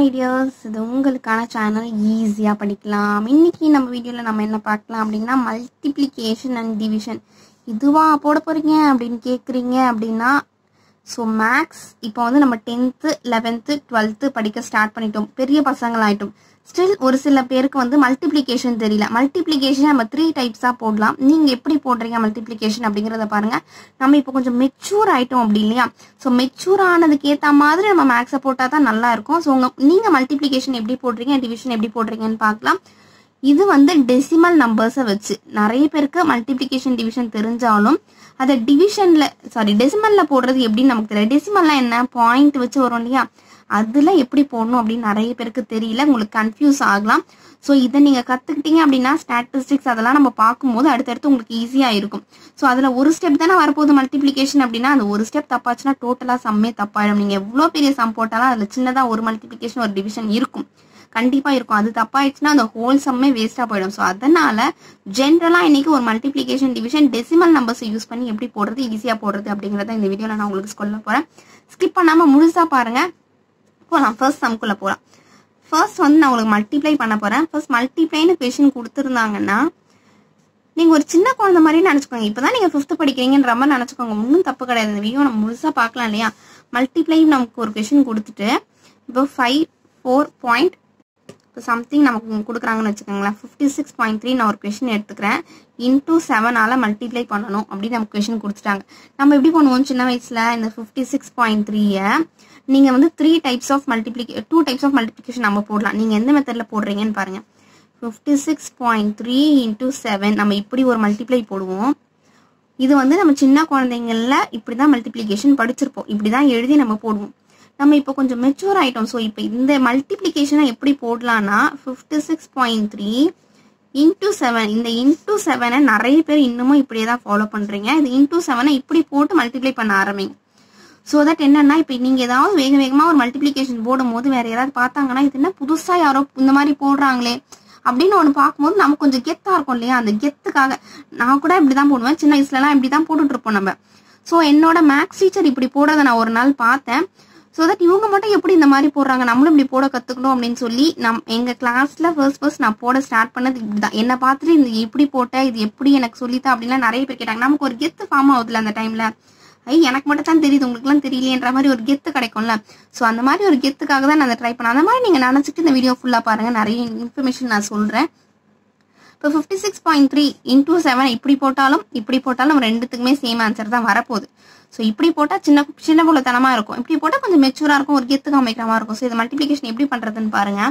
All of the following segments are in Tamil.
ஐடியாஸ் இது உங்களுக்கான சேனல் ஈஸியாக படிக்கலாம் இன்னைக்கு நம்ம வீடியோவில் நம்ம என்ன பார்க்கலாம் அப்படின்னா மல்டிப்ளிகேஷன் அண்ட் டிவிஷன் இதுவா போட போகிறீங்க அப்படின்னு கேட்குறீங்க அப்படின்னா ஸோ மேக்ஸ் இப்போ வந்து நம்ம டென்த்து லெவன்த்து டுவெல்த்து படிக்க ஸ்டார்ட் பண்ணிட்டோம் பெரிய பசங்களாயிட்டோம் ஸ்டில் ஒரு சில பேருக்கு வந்து மல்டிப்ளிகேஷன் தெரியல மல்டிப்ளிகேஷன் நம்ம த்ரீ டைப்ஸாக போடலாம் நீங்கள் எப்படி போடுறீங்க மல்டிப்ளிகேஷன் அப்படிங்கிறத பாருங்கள் நம்ம இப்போ கொஞ்சம் மெச்சூர் ஆயிட்டோம் அப்படி இல்லையா ஸோ மெச்சூர் ஆனதுக்கு ஏற்ற மாதிரி நம்ம மேக்ஸை போட்டால் தான் நல்லா இருக்கும் ஸோ உங்கள் நீங்கள் மல்டிப்ளிகேஷன் எப்படி போடுறீங்க டிவிஷன் எப்படி போடுறீங்கன்னு பார்க்கலாம் இது வந்து டெசிமல் நம்பர்ஸை வச்சு நிறைய பேருக்கு மல்டிப்ளிகேஷன் டிவிஷன் தெரிஞ்சாலும் அதை டிவிஷனில் சாரி டெசிமலில் போடுறது எப்படின்னு நமக்கு தெரியல டெசிமல்லாம் என்ன பாயிண்ட் வச்சு வரும் இல்லையா அதில் எப்படி போடணும் அப்படின்னு நிறைய பேருக்கு தெரியல உங்களுக்கு கன்ஃபியூஸ் ஆகலாம் ஸோ இதை நீங்கள் கற்றுக்கிட்டீங்க அப்படின்னா ஸ்டாட்டிஸ்டிக்ஸ் அதெல்லாம் நம்ம பார்க்கும்போது அடுத்தடுத்து உங்களுக்கு ஈஸியாக இருக்கும் ஸோ அதில் ஒரு ஸ்டெப் தானே வரப்போகுது மல்டிப்ளிகேஷன் அப்படின்னா அந்த ஒரு ஸ்டெப் தப்பாச்சுன்னா டோட்டலாக சம்மே தப்பாயிடும் நீங்கள் எவ்வளோ பெரிய சம் போட்டாலும் அதில் சின்னதாக ஒரு மல்டிப்ளிகேஷன் ஒரு டிவிஷன் இருக்கும் கண்டிப்பாக இருக்கும் அது தப்பாயிடுச்சுன்னா அந்த ஹோல் சம்மே வேஸ்ட்டாக போயிடும் ஸோ அதனால ஜென்ரலாக இன்னைக்கு ஒரு மல்டிப்ளிகேஷன் டிவிஷன் டெசிமல் நம்பர்ஸை யூஸ் பண்ணி எப்படி போடுறது ஈஸியாக போடுறது அப்படிங்கிறத இந்த வீடியோவில் நான் உங்களுக்கு சொல்ல போகிறேன் ஸ்கிப் பண்ணாமல் முழுசாக பாருங்கள் போகலாம் ஃபர்ஸ்ட் சம்குள்ளே போகலாம் ஃபர்ஸ்ட் வந்து நான் உங்களுக்கு மல்டிப்ளை பண்ண போகிறேன் ஃபர்ஸ்ட் மல்டிப்ளைன்னு கொஷின் கொடுத்துருந்தாங்கன்னா நீங்கள் ஒரு சின்ன குழந்தை மாதிரி நினச்சிக்கோங்க இப்போ தான் நீங்கள் ஃபிஃப்த்து படிக்கிறீங்கன்ற மாதிரி நினச்சிக்கோங்க ஒன்றும் தப்பு கிடையாது இந்த வீடியோ நம்ம முழுசாக பார்க்கலாம் இல்லையா மல்டிப்ளை நமக்கு ஒரு கொஷின் கொடுத்துட்டு இப்போ ஃபைவ் ஃபோர் பாயிண்ட் இப்போ சம்திங் நமக்கு கொடுக்குறாங்கன்னு வச்சுக்கோங்களேன் ஃபிஃப்டி சிக்ஸ் பாயிண்ட் த்ரீ நான் ஒரு கொஷின் எடுத்துக்கிறேன் இன்டூ செவனால் மல்டிப்ளை பண்ணணும் அப்படின்னு நமக்கு கொஷின் கொடுத்துட்டாங்க நம்ம எப்படி பண்ணுவோம் சின்ன வயசில் இந்த ஃபிஃப்டி சிக்ஸ் பாயிண்ட் த்ரீயை நீங்கள் வந்து த்ரீ டைப்ஸ் ஆஃப் மல்டிப்ளிகே டூ டைப்ஸ் ஆஃப் மல்டிப்ளிகேஷன் நம்ம போடலாம் நீங்கள் எந்த மெத்தடில் போடுறீங்கன்னு பாருங்கள் fifty six point three into seven நம்ம இப்படி ஒரு மல்டிப்ளை போடுவோம் இது வந்து நம்ம சின்ன குழந்தைங்களில் இப்படி தான் மல்டிப்ளிகேஷன் படிச்சிருப்போம் இப்படி தான் எழுதி நம்ம போடுவோம் நம்ம இப்போ கொஞ்சம் மெச்சூர் ஆகிட்டோம் ஸோ இப்போ இந்த மல்டிப்ளிகேஷனை எப்படி போடலான்னா fifty six point three into seven இந்த இன்டூ செவனை நிறைய பேர் இன்னமும் இப்படியே தான் ஃபாலோ பண்ணுறீங்க இது இன்டூ செவனை இப்படி போட்டு மல்டிப்ளை பண்ண ஆரம்பிங்க ஸோ தட் என்னன்னா இப்போ நீங்கள் ஏதாவது வேக வேகமாக ஒரு மல்டிப்ளிகேஷன் போடும் போது வேற யாராவது பார்த்தாங்கன்னா இது என்ன புதுசாக யாரோ இந்த மாதிரி போடுறாங்களே அப்படின்னு ஒன்று பார்க்கும்போது நமக்கு கொஞ்சம் கெத்தாக இருக்கும் இல்லையா அந்த கெத்துக்காக நான் கூட இப்படி தான் போடுவேன் சின்ன வயசுலலாம் இப்படி தான் போட்டுட்டு இருப்போம் நம்ம ஸோ என்னோட மேக்ஸ் டீச்சர் இப்படி போடுறதை நான் ஒரு நாள் பார்த்தேன் ஸோ தட் இவங்க மட்டும் எப்படி இந்த மாதிரி போடுறாங்க நம்மளும் இப்படி போட கற்றுக்கணும் அப்படின்னு சொல்லி நம் எங்கள் கிளாஸில் ஃபர்ஸ்ட் ஃபர்ஸ்ட் நான் போட ஸ்டார்ட் பண்ணது இப்படி தான் என்னை பார்த்துட்டு இந்த இப்படி போட்டேன் இது எப்படி எனக்கு சொல்லித்தா அப்படின்லாம் நிறைய பேர் கேட்டாங்க நமக்கு ஒரு கெத்து ஃபார்ம் ஆகுதுல அந்த டைமில் ஐ எனக்கு மட்டும் தான் தெரியுது உங்களுக்குலாம் தெரியலையன்ற மாதிரி ஒரு கெத்து கிடைக்கும்ல ஸோ அந்த மாதிரி ஒரு கெத்துக்காக தான் நான் அதை ட்ரை பண்ணேன் அந்த மாதிரி நீங்கள் நினச்சிட்டு இந்த வீடியோ ஃபுல்லாக பாருங்கள் நிறைய இன்ஃபர்மேஷன் நான் சொல்கிறேன் இப்போ fifty six point three into seven இப்படி போட்டாலும் இப்படி போட்டாலும் ரெண்டுத்துக்குமே சேம் ஆன்சர் தான் வரப்போகுது ஸோ இப்படி போட்டால் சின்ன சின்ன குள்ளத்தனமாக இருக்கும் இப்படி போட்டால் கொஞ்சம் மெச்சூராக இருக்கும் ஒரு கெத்து காமிக்கிற மாதிரி இருக்கும் ஸோ இது மல்டிப்ளிகேஷன் எப்படி பண்ணுறதுன்னு பாருங்கள்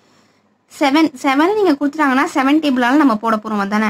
செவன் செவன் நீங்கள் கொடுத்துட்டாங்கன்னா செவன் டேபிளால் நம்ம போட போகிறோம் அதானே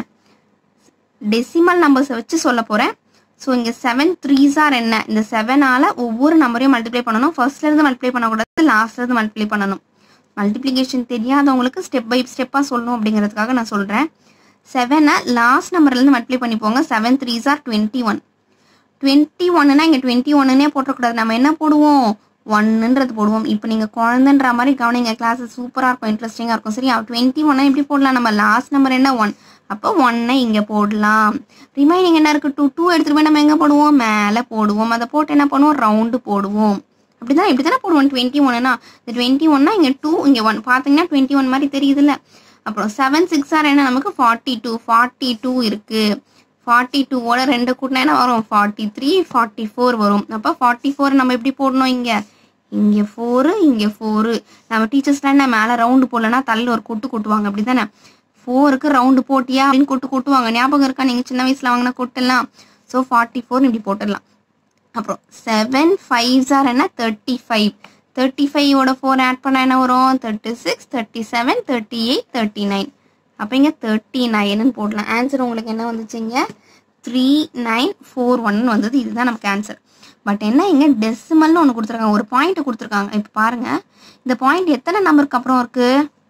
டெசிமல் நம்பர்ஸை வச்சு சொல்ல போகிறேன் ஸோ இங்கே செவன் த்ரீஸ் ஆர் என்ன இந்த செவனால் ஒவ்வொரு நம்பரையும் மல்டிப்ளை பண்ணணும் ஃபர்ஸ்ட்லேருந்து மல்டிப்ளை பண்ணக்கூடாது லாஸ்ட்லேருந்து மல்டிப்ளை பண்ணணும் மல்டிப்ளிகேஷன் தெரியாதவங்களுக்கு ஸ்டெப் பை ஸ்டெப்பாக சொல்லணும் அப்படிங்கிறதுக்காக நான் சொல்கிறேன் செவனை லாஸ்ட் நம்பர்லேருந்து மல்டிப்ளை பண்ணி போங்க seven threes are twenty one twenty ஒன்னுனா இங்கே டுவெண்ட்டி ஒன்னுனே போட்டக்கூடாது நம்ம என்ன போடுவோம் ஒன்னுன்றது போடுவோம் இப்போ நீங்கள் குழந்தைன்ற மாதிரி கவனிங்க கிளாஸ் சூப்பராக இருக்கும் இன்ட்ரெஸ்டிங்காக இருக்கும் சரியா டுவெண்ட்டி ஒன்னா எப்படி போடலாம் நம்ம லாஸ்ட் நம்பர் என்ன ஒன் அப்போ ஒன்னை இங்கே போடலாம் ரிமைனிங் என்ன இருக்குது டூ டூ எடுத்துகிட்டு போய் நம்ம எங்கே போடுவோம் மேலே போடுவோம் அதை போட்டு என்ன பண்ணுவோம் ரவுண்டு போடுவோம் அப்படி தான் இப்படி தானே போடுவோம் டுவெண்ட்டி ஒன்னுனா இந்த டுவெண்ட்டி ஒன்னா இங்கே டூ இங்கே ஒன் பார்த்தீங்கன்னா டுவெண்ட்டி ஒன் மாதிரி தெரியுதுல்ல அப்புறம் செவன் சிக்ஸ் ஆர் என்ன நமக்கு ஃபார்ட்டி டூ ஃபார்ட்டி டூ இருக்குது ஃபார்ட்டி டூவோட ரெண்டு கூட்டினா என்ன வரும் ஃபார்ட்டி த்ரீ ஃபார்ட்டி ஃபோர் வரும் அப்போ ஃபார்ட்டி ஃபோர் நம்ம எப்படி போடணும் இங்கே இங்கே ஃபோரு இங்கே ஃபோரு நம்ம டீச்சர்ஸ்லாம் என்ன மேலே ரவுண்டு போடலன்னா தள்ள ஒரு கொட்டு கொட்டுவாங்க அப்படி தானே ஃபோருக்கு ரவுண்டு போட்டியா அப்படின்னு கொட்டு கொட்டுவாங்க ஞாபகம் இருக்கா நீங்கள் சின்ன வயசில் வாங்கின கொட்டெல்லாம் ஸோ ஃபார்ட்டி ஃபோர் இப்படி போட்டுடலாம் அப்புறம் செவன் ஃபைவ் ஆர் என்ன தேர்ட்டி ஃபைவ் தேர்ட்டி ஃபைவோட ஃபோர் ஆட் பண்ணால் என்ன வரும் thirty six thirty seven thirty eight thirty nine அப்போ இங்கே தேர்ட்டி நைனுன்னு போடலாம் ஆன்சர் உங்களுக்கு என்ன வந்துச்சுங்க த்ரீ நைன் ஃபோர் ஒன்னு வந்தது இதுதான் நமக்கு ஆன்சர் பட் என்ன இங்கே டெசிமல்னு ஒன்று கொடுத்துருக்காங்க ஒரு பாயிண்ட் கொடுத்துருக்காங்க இப்போ பாருங்கள் இந்த பாயிண்ட் எத்தனை நம்பருக்கு அப்புறம் இருக்குது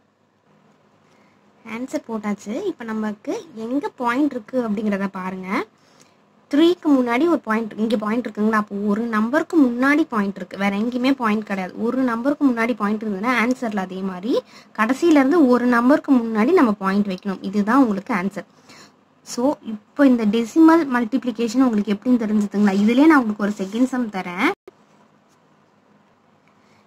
ஆன்சர் போட்டாச்சு இப்போ நமக்கு எங்கே பாயிண்ட் இருக்குது அப்படிங்கிறத பாருங்கள் த்ரீக்கு முன்னாடி ஒரு பாயிண்ட் இங்கே பாயிண்ட் இருக்குங்களா அப்போ ஒரு நம்பருக்கு முன்னாடி பாயிண்ட் இருக்குது வேற எங்கேயுமே பாயிண்ட் கிடையாது ஒரு நம்பருக்கு முன்னாடி பாயிண்ட் இருந்ததுன்னா ஆன்சரில் அதே மாதிரி கடைசியிலேருந்து ஒரு நம்பருக்கு முன்னாடி நம்ம பாயிண்ட் வைக்கணும் இதுதான் உங்களுக்கு ஆன்சர் ஸோ இப்போ இந்த டெசிமல் மல்டிப்ளிகேஷன் உங்களுக்கு எப்படின்னு தெரிஞ்சுதுங்களா இதுலேயே நான் உங்களுக்கு ஒரு செகண்ட் சம் தரேன்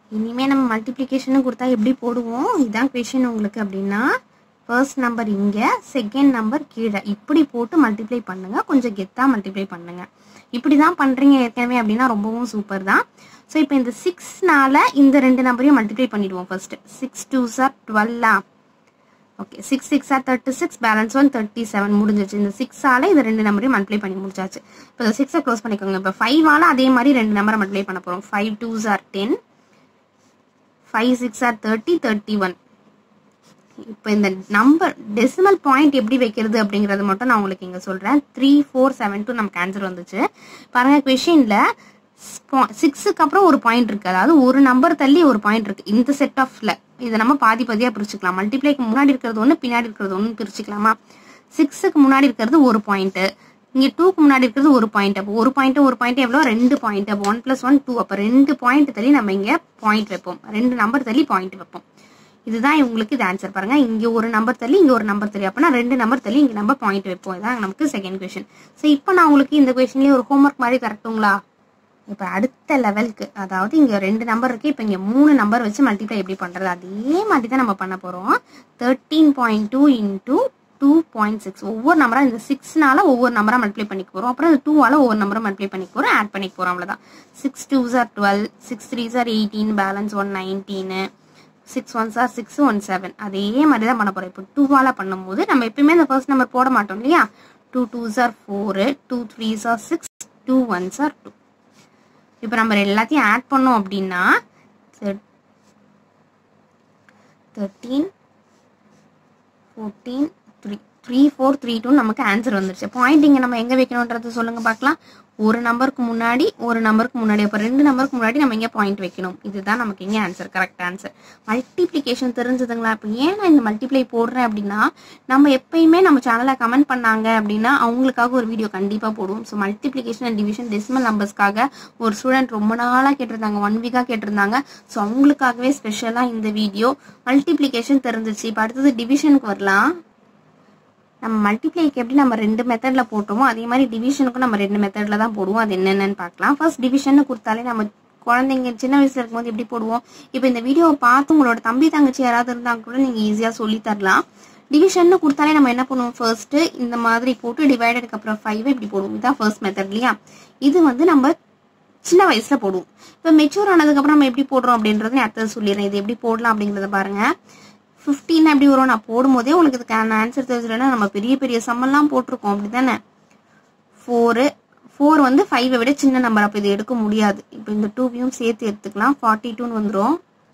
இனிமேல் நம்ம மல்டிப்ளிகேஷனும் கொடுத்தா எப்படி போடுவோம் இதுதான் கொஷின் உங்களுக்கு அப்படின்னா ஃபர்ஸ்ட் நம்பர் இங்கே செகண்ட் நம்பர் கீழே இப்படி போட்டு மல்டிப்ளை பண்ணுங்க கொஞ்சம் கெத்தாக மல்டிப்ளை பண்ணுங்க இப்படி தான் பண்ணுறீங்க ஏற்கனவே அப்படின்னா ரொம்பவும் சூப்பர் தான் ஸோ இப்போ இந்த சிக்ஸ்னால இந்த ரெண்டு நம்பரையும் மல்டிப்ளை பண்ணிடுவோம் ஃபர்ஸ்ட் சிக்ஸ் டூ சார் டுவெல்லா okay six six are thirty six balance one thirty seven முடிஞ்சிச்சு இந்த சிக்ஸால இந்த ரெண்டு நம்பரையும் மல்டிப்ளை பண்ணி முடிச்சாச்சு இப்போ இந்த சிக்ஸை க்ளோஸ் பண்ணிக்கோங்க இப்போ ஃபைவால அதே மாதிரி ரெண்டு நம்பரை மல்டிப்ளை பண்ண போகிறோம் five twos are ten five six are thirty thirty one இப்போ இந்த நம்பர் டெசிமல் பாயிண்ட் எப்படி வைக்கிறது அப்படிங்கறது மட்டும் நான் உங்களுக்கு இங்கே சொல்கிறேன் த்ரீ ஃபோர் செவன் டூ நமக்கு ஆன்சர் வந்துச்சு பாருங்க கொஷினில் சிக்ஸுக்கு அப்புறம் ஒரு பாயிண்ட் இருக்கு அதாவது ஒரு நம்பர் தள்ளி ஒரு பாயிண்ட் இருக்கு இந்த செட் ஆஃப்ல இதை நம்ம பாதி பாதியாக பிரிச்சுக்கலாம் மல்டிப்ளைக்கு முன்னாடி இருக்கிறது ஒன்று பின்னாடி இருக்கிறது ஒன்று பிரிச்சுக்கலாமா சிக்ஸுக்கு முன்னாடி இருக்கிறது ஒரு பாயிண்ட் இங்கே டூக்கு முன்னாடி இருக்கிறது ஒரு பாயிண்ட் அப்போ ஒரு பாயிண்ட் ஒரு பாயிண்ட் எவ்வளோ ரெண்டு பாயிண்ட் அப்போ ஒன் ப்ளஸ் ஒன் டூ அப்போ ரெண்டு பாயிண்ட் தள்ளி நம்ம இங்கே பாயிண்ட் வைப்போம் ரெண்டு நம்பர் தள்ளி பாயிண்ட் வைப்போம் இதுதான் உங்களுக்கு இது ஆன்சர் பாருங்க இங்க ஒரு நம்பர் தள்ளி இங்க ஒரு நம்பர் தள்ளி அப்பனா ரெண்டு நம்பர் தள்ளி இங்க நம்ம பாயிண்ட் வைப்போம் இதான் நமக்கு செகண்ட் கொஸ்டின் ஸோ இப்போ நான் உங்களுக்கு இந்த கொஸ்டின்லயே ஒரு ஹோம்ஒர்க் மாதிரி தரட்டுங்களா இப்போ அடுத்த லெவலுக்கு அதாவது இங்க ரெண்டு நம்பர் இருக்கு இப்போ இங்க மூணு நம்பர் வச்சு மல்டிப்ளை எப்படி பண்றது அதே மாதிரி தான் நம்ம பண்ண போறோம் thirteen point two into two point six ஒவ்வொரு நம்பரா இந்த சிக்ஸ்னால ஒவ்வொரு நம்பரா மல்டிப்ளை பண்ணிக்க போறோம் அப்புறம் இந்த டூவால ஒவ்வொரு நம்பரை மல்டிப்ளை பண்ணிக்க போறோம் ஆட் பண்ணிக்க போறோம் அவ்வளவுதான் six two are twelve six three are eighteen balance one nineteen six one are six one seven அதே மாதிரி தான் பண்ண போகிறோம் இப்போ டூவால் பண்ணும்போது நம்ம எப்பயுமே இந்த ஃபர்ஸ்ட் நம்பர் போட மாட்டோம் இல்லையா two two are four two three are six two one are two இப்போ நம்ம எல்லாத்தையும் ஆட் பண்ணோம் அப்படின்னா thirteen fourteen three three four three two நமக்கு ஆன்சர் வந்துருச்சு பாயிண்ட் இங்கே நம்ம எங்கே வைக்கணுன்றது சொல்லுங்க பார்க்கலாம் ஒரு நம்பருக்கு முன்னாடி ஒரு நம்பருக்கு முன்னாடி அப்போ ரெண்டு நம்பருக்கு முன்னாடி நம்ம இங்கே பாயிண்ட் வைக்கணும் இதுதான் நமக்கு இங்கே ஆன்சர் கரெக்ட் ஆன்சர் மல்டிப்ளிகேஷன் தெரிஞ்சதுங்களா இப்போ ஏன் நான் இந்த மல்டிப்ளை போடுறேன் அப்படின்னா நம்ம எப்பயுமே நம்ம சேனலில் கமெண்ட் பண்ணாங்க அப்படின்னா அவங்களுக்காக ஒரு வீடியோ கண்டிப்பாக போடுவோம் so multiplication and division decimal நம்பர்ஸ்க்காக ஒரு ஸ்டூடெண்ட் ரொம்ப நாளாக கேட்டிருந்தாங்க ஒன் வீக்காக கேட்டிருந்தாங்க ஸோ அவங்களுக்காகவே ஸ்பெஷலாக இந்த வீடியோ மல்டிப்ளிகேஷன் தெரிஞ்சிச்சு இப்போ அடுத்தது டிவிஷனுக்கு வரலாம் நம்ம மல்டிப்ளைக்கு எப்படி நம்ம ரெண்டு மெத்தட்ல போட்டோமோ அதே மாதிரி டிவிஷனுக்கும் நம்ம ரெண்டு மெத்தட்ல தான் போடுவோம் அது என்னென்னு பார்க்கலாம் ஃபர்ஸ்ட் டிவிஷன் கொடுத்தாலே நம்ம குழந்தைங்க சின்ன வயசுல இருக்கும்போது எப்படி போடுவோம் இப்போ இந்த வீடியோவை பார்த்து உங்களோட தம்பி தங்கச்சி யாராவது இருந்தாங்க கூட நீங்க ஈஸியா சொல்லி தரலாம் டிவிஷன் கொடுத்தாலே நம்ம என்ன பண்ணுவோம் ஃபர்ஸ்ட் இந்த மாதிரி போட்டு டிவைடடுக்கு அப்புறம் ஃபைவ் இப்படி போடுவோம் இதுதான் ஃபர்ஸ்ட் மெத்தட் இல்லையா இது வந்து நம்ம சின்ன வயசுல போடுவோம் இப்போ மெச்சூர் ஆனதுக்கப்புறம் நம்ம எப்படி போடுறோம் அப்படின்றத அடுத்தது சொல்லிடுறேன் இது எப்படி போடலாம் அப்படிங்கிறத பாருங்க ஃபிஃப்டீன் எப்படி வரும் நான் போடும்போதே உங்களுக்கு இதுக்கான ஆன்சர் தெரிஞ்சிடனா நம்ம பெரிய பெரிய சம்மெல்லாம் போட்டிருக்கோம் அப்படி தானே ஃபோரு ஃபோர் வந்து ஃபைவை விட சின்ன நம்பர் அப்போ இது எடுக்க முடியாது இப்போ இந்த டூவையும் சேர்த்து எடுத்துக்கலாம் ஃபார்ட்டி டூன்னு வந்துடும்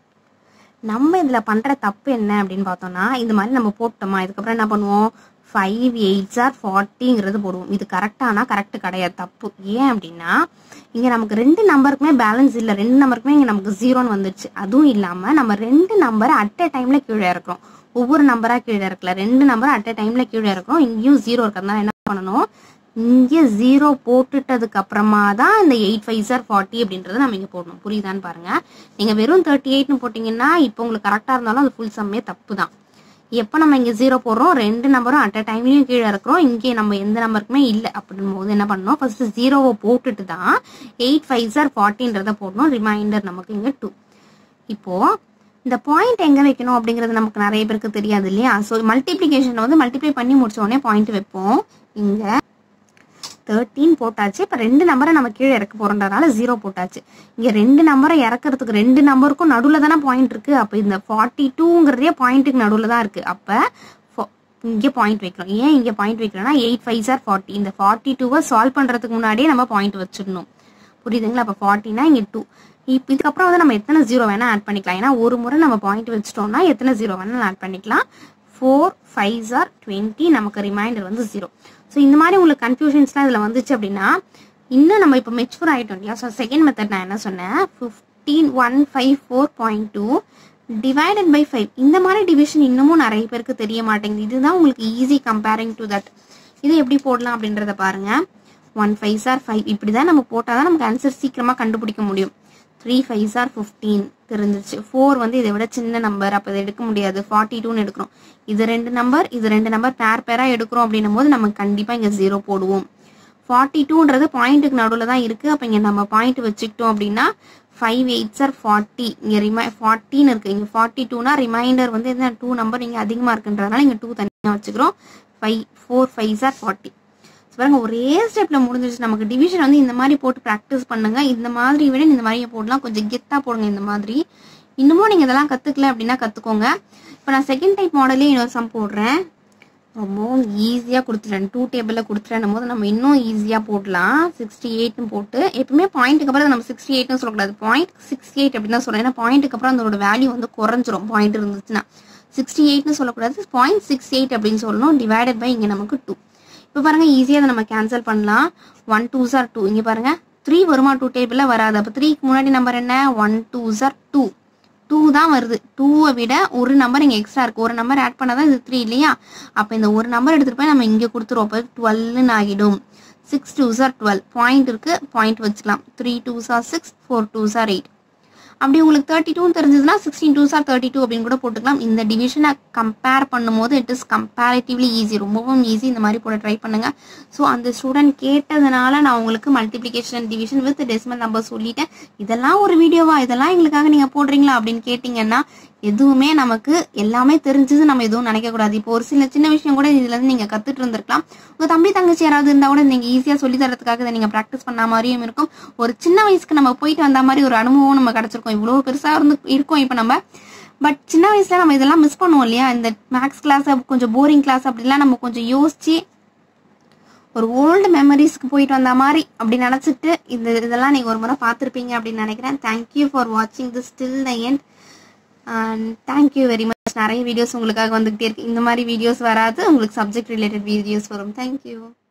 நம்ம இதில் பண்ணுற தப்பு என்ன அப்படின்னு பார்த்தோம்னா இந்த மாதிரி நம்ம போட்டோமா இதுக்கப்புறம் என்ன பண்ணுவோம் ஃபைவ் எயிட்ஸ் ஆர் ஃபார்ட்டிங்கிறது போடுவோம் இது கரெக்டானா கரெக்ட் கிடையாது தப்பு ஏன் அப்படின்னா இங்கே நமக்கு ரெண்டு நம்பருக்குமே பேலன்ஸ் இல்லை ரெண்டு நம்பருக்குமே இங்கே நமக்கு ஜீரோன்னு வந்துச்சு அதுவும் இல்லாமல் நம்ம ரெண்டு நம்பரை அட் அ டைமில் கீழே இருக்கிறோம் ஒவ்வொரு நம்பராக கீழே இருக்கல ரெண்டு நம்பர் அட் அ டைமில் கீழே இருக்கிறோம் இங்கேயும் ஜீரோ இருக்கிறதுனால என்ன பண்ணணும் இங்கே ஜீரோ போட்டுட்டதுக்கு அப்புறமா தான் இந்த எயிட் ஃபைவ் சார் ஃபார்ட்டி அப்படின்றத நம்ம இங்கே போடணும் புரியுதான்னு பாருங்க நீங்கள் வெறும் தேர்ட்டி எயிட்னு போட்டிங்கன்னா இப்போ உங்களுக்கு கரெக்டாக இருந்தாலும் அது ஃபுல் சம்மே தப்பு தான் எப்போ நம்ம இங்கே ஜீரோ போடுறோம் ரெண்டு நம்பரும் அட் அ டைம்லையும் கீழே இருக்கிறோம் இங்கே நம்ம எந்த நம்பருக்குமே இல்லை அப்படின் போது என்ன பண்ணணும் ஃபர்ஸ்ட் ஜீரோவை போட்டுட்டு தான் எயிட் ஃபைவ் சார் ஃபார்ட்டின்றத போடணும் ரிமைண்டர் நமக்கு இங்கே டூ இப்போ இந்த பாயிண்ட் எங்கே வைக்கணும் அப்படிங்கிறது நமக்கு நிறைய பேருக்கு தெரியாது இல்லையா ஸோ மல்டிப்ளிகேஷன் வந்து மல்டிப்ளை பண்ணி முடிச்ச உடனே பாயிண்ட் வைப்போம் இங்கே தேர்ட்டீன் போட்டாச்சு இப்போ ரெண்டு நம்பரை நம்ம கீழே இறக்க போகிறோன்றதுனால ஜீரோ போட்டாச்சு இங்கே ரெண்டு நம்பரை இறக்கிறதுக்கு ரெண்டு நம்பருக்கும் நடுவில் தானே பாயிண்ட் இருக்குது அப்போ இந்த ஃபார்ட்டி டூங்கிறதே பாயிண்ட்டுக்கு நடுவில் தான் இருக்குது அப்போ இங்கே பாயிண்ட் வைக்கிறோம் ஏன் இங்கே பாயிண்ட் வைக்கிறோம்னா எயிட் ஃபைவ் சார் ஃபார்ட்டி இந்த ஃபார்ட்டி டூவை சால்வ் பண்ணுறதுக்கு முன்னாடியே நம்ம பாயிண்ட் வச்சிடணும் புரியுதுங்களா அப்போ ஃபார்ட்டினா இங்கே டூ இப்போ இதுக்கப்புறம் வந்து நம்ம எத்தனை ஜீரோ வேணால் ஆட் பண்ணிக்கலாம் ஏன்னா ஒரு முறை நம்ம பாயிண்ட் வச்சிட்டோம்னா எத்தனை ஜீரோ வேணாலும் ஆட் பண்ணிக்கலாம் ஃபோர் ஃபைவ் ஜார் டுவெண்ட்டி நமக்கு ரிமைண்டர் வந்து ஜீரோ ஸோ இந்த மாதிரி உங்களுக்கு கன்ஃபியூஷன்ஸ்லாம் இதில் வந்துச்சு அப்படின்னா இன்னும் நம்ம இப்போ மெச்சூர் ஆகிட்டோம் இல்லையா ஸோ செகண்ட் மெத்தட் நான் என்ன சொன்னேன் fifteen one five four point two divided by five இந்த மாதிரி டிவிஷன் இன்னமும் நிறைய பேருக்கு தெரிய மாட்டேங்குது இதுதான் உங்களுக்கு ஈஸி கம்பேரிங் டு தட் இது எப்படி போடலாம் அப்படின்றத பாருங்க ஒன் ஃபைவ் சார் ஃபைவ் இப்படி தான் நம்ம போட்டால் தான் நமக்கு ஆன்சர் சீக்கிரமாக கண்டுபிடிக்க முடியும் த்ரீ ஃபைவ் சார் ஃபிஃப்டீன் தெரிஞ்சிச்சு ஃபோர் வந்து இதை விட சின்ன நம்பர் அப்போ இதை எடுக்க முடியாது ஃபார்ட்டி டூன்னு எடுக்கிறோம் இது ரெண்டு நம்பர் இது ரெண்டு நம்பர் பேர் பேராக எடுக்கிறோம் அப்படின்னும் போது நம்ம கண்டிப்பாக இங்கே ஜீரோ போடுவோம் ஃபார்ட்டி டூன்றது பாயிண்ட்டுக்கு நடுவில் தான் இருக்குது அப்போ இங்கே நம்ம பாயிண்ட் வச்சுக்கிட்டோம் அப்படின்னா ஃபைவ் எயிட் சார் ஃபார்ட்டி இங்கே ரிமை ஃபார்ட்டின்னு இருக்குது இங்கே ஃபார்ட்டி டூனா ரிமைண்டர் வந்து என்ன டூ நம்பர் இங்கே அதிகமாக இருக்குன்றதுனால இங்கே டூ தனியாக வச்சுக்கிறோம் five four five are forty பாருங்க ஒரே ஸ்டெப்ல முடிஞ்சிருச்சு நமக்கு டிவிஷன் வந்து இந்த மாதிரி போட்டு ப்ராக்டிஸ் பண்ணுங்க இந்த மாதிரி விட இந்த மாதிரி போடலாம் கொஞ்சம் கெத்தா போடுங்க இந்த மாதிரி இன்னமும் நீங்க இதெல்லாம் கத்துக்கல அப்படின்னா கத்துக்கோங்க இப்போ நான் செகண்ட் டைப் மாடலே இன்னொரு சம் போடுறேன் ரொம்பவும் ஈஸியாக கொடுத்துட்டேன் டூ டேபிளில் கொடுத்துட்டேன் போது நம்ம இன்னும் ஈஸியாக போடலாம் சிக்ஸ்டி எயிட்னு போட்டு எப்பவுமே பாயிண்ட்டுக்கு அப்புறம் நம்ம சிக்ஸ்டி எயிட்னு சொல்லக்கூடாது பாயிண்ட் சிக்ஸ்டி எயிட் அப்படின்னு தான் சொல்லணும் ஏன்னா பாயிண்ட்டுக்கு அப்புறம் அதோட வேல்யூ வந்து குறைஞ்சிரும் பாயிண்ட் இருந்துச்சுன்னா சிக்ஸ்டி எயிட்னு சொல்லக்கூடாது பாயிண்ட் சிக்ஸ் எயிட் அப்படின்னு சொல்லணும் டிவைடட் பை இங்கே நமக்கு டூ இப்போ பாருங்க ஈஸியாக அதை நம்ம கேன்சல் பண்ணலாம் ஒன் டூ சார் டூ இங்கே பாருங்க த்ரீ வருமா டூ டேபிளில் வராது அப்போ த்ரீக்கு முன்னாடி நம்பர் என்ன one two are two two தான் வருது டூவை விட ஒரு நம்பர் இங்கே எக்ஸ்ட்ரா இருக்கு ஒரு நம்பர் ஆட் பண்ணாதான் இது த்ரீ இல்லையா அப்போ இந்த ஒரு நம்பர் எடுத்துகிட்டு போய் நம்ம இங்கே கொடுத்துருவோம் அப்போ டுவெல்னு ஆகிடும் six two are twelve point இருக்கு பாயிண்ட் வச்சுக்கலாம் three two are six four two are eight அப்படி உங்களுக்கு தேர்ட்டி டூன்னு தெரிஞ்சதுன்னா sixteen two are thirty two அப்படின்னு கூட போட்டுக்கலாம் இந்த டிவிஷனை கம்பேர் பண்ணும்போது இட் இஸ் கம்பேரிட்டிவ்லி ஈஸி ரொம்பவும் ஈஸி இந்த மாதிரி போட ட்ரை பண்ணுங்க ஸோ அந்த ஸ்டூடெண்ட் கேட்டதுனால நான் உங்களுக்கு multiplication division with decimal number சொல்லிட்டேன் இதெல்லாம் ஒரு வீடியோவா இதெல்லாம் எங்களுக்காக நீங்க போடுறீங்களா அப்படின்னு கேட்டிங்கன்னா எதுவுமே நமக்கு எல்லாமே தெரிஞ்சது நம்ம எதுவும் நினைக்க கூடாது இப்போ ஒரு சில சின்ன விஷயம் கூட இதுல இருந்து நீங்க கத்துட்டு இருந்திருக்கலாம் உங்க தம்பி தங்கச்சி யாராவது இருந்தா கூட நீங்க ஈஸியா சொல்லி தரதுக்காக இதை நீங்க ப்ராக்டிஸ் பண்ண மாதிரியும் இருக்கும் ஒரு சின்ன வயசுக்கு நம்ம போயிட்டு வந்த மாதிரி ஒரு அனுபவம் நம்ம கிடைச்சிருக்கோம் இவ்வளவு பெருசா இருந்து இருக்கோம் இப்போ நம்ம பட் சின்ன வயசுல நம்ம இதெல்லாம் மிஸ் பண்ணுவோம் இல்லையா இந்த மேக்ஸ் கிளாஸ் கொஞ்சம் போரிங் கிளாஸ் அப்படிலாம் நம்ம கொஞ்சம் யோசிச்சு ஒரு ஓல்டு மெமரிஸ்க்கு போயிட்டு வந்த மாதிரி அப்படி நினச்சிட்டு இந்த இதெல்லாம் நீங்கள் ஒரு முறை பார்த்துருப்பீங்க அப்படின்னு நினைக்கிறேன் தேங்க்யூ ஃபார் வாட்சிங் this still the end and thank you very much நிறைய வீடியோஸ் உங்களுக்காக வந்துகிட்டே இருக்கு இந்த மாதிரி வீடியோஸ் வராது உங்களுக்கு சப்ஜெக்ட் ரிலேட்டட் வீடியோஸ் வரும் தேங்க்யூ